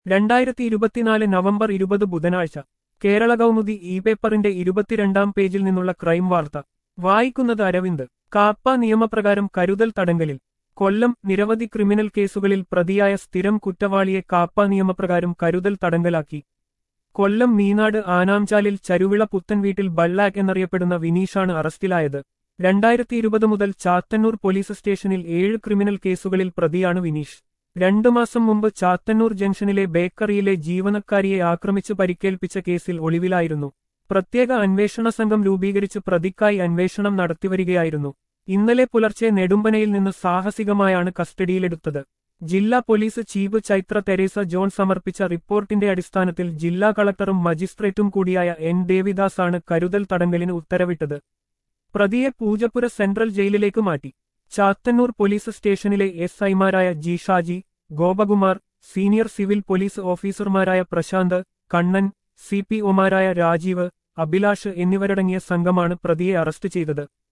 രണ്ടായിരത്തി ഇരുപത്തിനാല് നവംബർ ഇരുപത് ബുധനാഴ്ച കേരള കൗമുദി ഇ പേപ്പറിന്റെ ഇരുപത്തിരണ്ടാം പേജിൽ നിന്നുള്ള ക്രൈം വാർത്ത വായിക്കുന്നത് അരവിന്ദ് കാപ്പ നിയമപ്രകാരം കരുതൽ തടങ്കലിൽ കൊല്ലം നിരവധി ക്രിമിനൽ കേസുകളിൽ പ്രതിയായ സ്ഥിരം കുറ്റവാളിയെ കാപ്പ നിയമപ്രകാരം കരുതൽ തടങ്കലാക്കി കൊല്ലം മീനാട് ആനാംചാലിൽ ചരുവിള പുത്തൻ വീട്ടിൽ ബള്ളാക്ക് എന്നറിയപ്പെടുന്ന വിനീഷാണ് അറസ്റ്റിലായത് രണ്ടായിരത്തി ഇരുപത് മുതൽ ചാത്തന്നൂർ പോലീസ് സ്റ്റേഷനിൽ ഏഴ് ക്രിമിനൽ കേസുകളിൽ പ്രതിയാണ് വിനീഷ് രണ്ടു മാസം മുമ്പ് ചാത്തന്നൂർ ജംഗ്ഷനിലെ ബേക്കറിയിലെ ജീവനക്കാരിയെ ആക്രമിച്ച് പരിക്കേൽപ്പിച്ച കേസിൽ ഒളിവിലായിരുന്നു പ്രത്യേക അന്വേഷണ സംഘം രൂപീകരിച്ച് പ്രതിക്കായി അന്വേഷണം നടത്തിവരികയായിരുന്നു ഇന്നലെ പുലർച്ചെ നെടുമ്പനയിൽ നിന്ന് സാഹസികമായാണ് കസ്റ്റഡിയിലെടുത്തത് ജില്ലാ പോലീസ് ചീഫ് ചൈത്ര തെരേസ ജോൺ സമർപ്പിച്ച റിപ്പോർട്ടിന്റെ അടിസ്ഥാനത്തിൽ ജില്ലാ കളക്ടറും മജിസ്ട്രേറ്റും കൂടിയായ എൻ ദേവിദാസാണ് കരുതൽ തടങ്കലിന് ഉത്തരവിട്ടത് പ്രതിയെ പൂജപ്പുര സെൻട്രൽ ജയിലിലേക്ക് മാറ്റി ചാത്തന്നൂർ പോലീസ് സ്റ്റേഷനിലെ എസ് ഐമാരായ G Shaji Gopakumar senior civil police ഓഫീസർമാരായ പ്രശാന്ത് കണ്ണൻ സി പി ഒമാരായ രാജീവ് അഭിലാഷ് എന്നിവരടങ്ങിയ സംഘമാണ് പ്രതിയെ അറസ്റ്റ് ചെയ്തത്